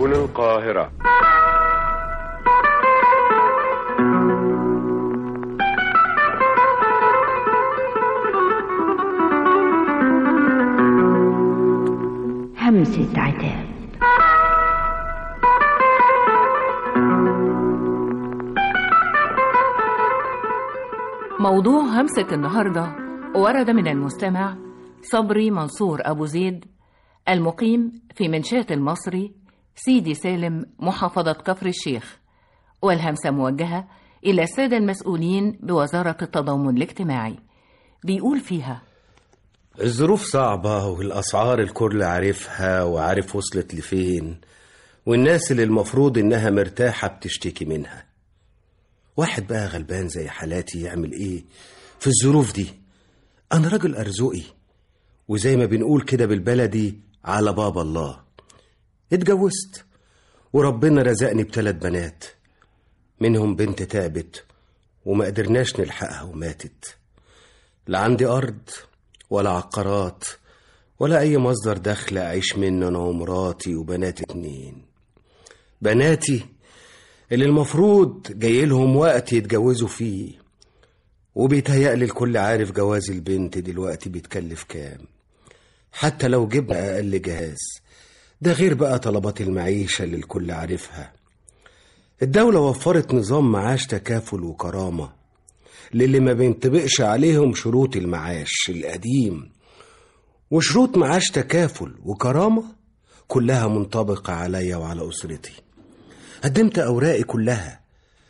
سكن القاهرة همسة عتاب موضوع همسة النهاردة ورد من المستمع صبري منصور أبو زيد المقيم في منشاة المصري سيدي سالم محافظة كفر الشيخ والهمسة موجهة إلى السادة المسؤولين بوزارة التضامن الاجتماعي بيقول فيها الظروف صعبة والأسعار الكل عارفها وعارف وصلت لفين والناس اللي المفروض إنها مرتاحة بتشتكي منها واحد بقى غلبان زي حالاتي يعمل إيه في الظروف دي أنا راجل أرزقي وزي ما بنقول كده بالبلدي على باب الله اتجوزت وربنا رزقني بثلاث بنات منهم بنت تعبت وما قدرناش نلحقها وماتت لا عندي أرض ولا عقارات ولا أي مصدر دخل أعيش منه أنا ومراتي وبناتي اتنين بناتي اللي المفروض جاي لهم وقت يتجوزوا فيه وبيتهيألي الكل عارف جواز البنت دلوقتي بيتكلف كام حتى لو جبنا أقل جهاز ده غير بقى طلبات المعيشة اللي الكل عارفها الدولة وفرت نظام معاش تكافل وكرامة للي ما بينطبقش عليهم شروط المعاش القديم وشروط معاش تكافل وكرامة كلها منطبقة عليا وعلى أسرتي قدمت أوراقي كلها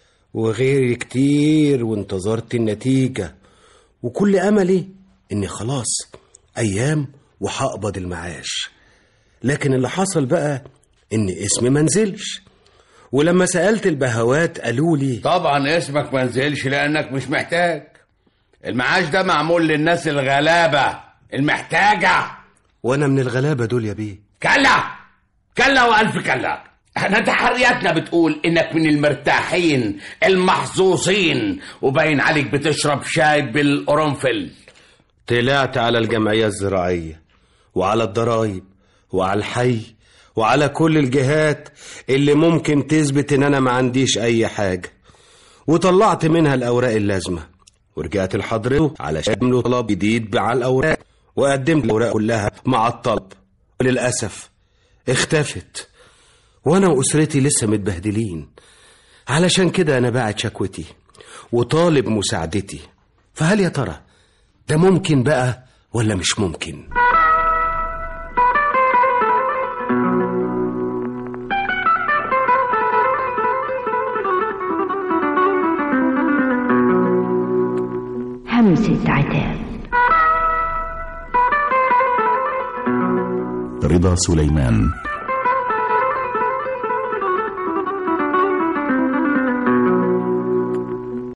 وغيري كتير وانتظرت النتيجة وكل أملي إني خلاص أيام وهقبض المعاش لكن اللي حصل بقى إن اسمي منزلش ولما سألت البهوات قالوا لي طبعا اسمك ما نزلش لانك مش محتاج المعاش ده معمول للناس الغلابه المحتاجه وأنا من الغلابة دول يا بيه كلا كلا والف كلا احنا تحرياتنا بتقول انك من المرتاحين المحظوظين وباين عليك بتشرب شاي بالقرنفل طلعت على الجمعية الزراعية وعلى الضرايب وعلى الحي وعلى كل الجهات اللي ممكن تثبت ان انا ما عنديش اي حاجة وطلعت منها الاوراق اللازمة ورجعت لحضرته علشان له طلب جديد على الاوراق وقدمت الاوراق كلها مع الطلب وللاسف اختفت وانا واسرتي لسه متبهدلين علشان كده انا باعت شكوتي وطالب مساعدتي فهل يا ترى ده ممكن بقى ولا مش ممكن همسة عتاب رضا سليمان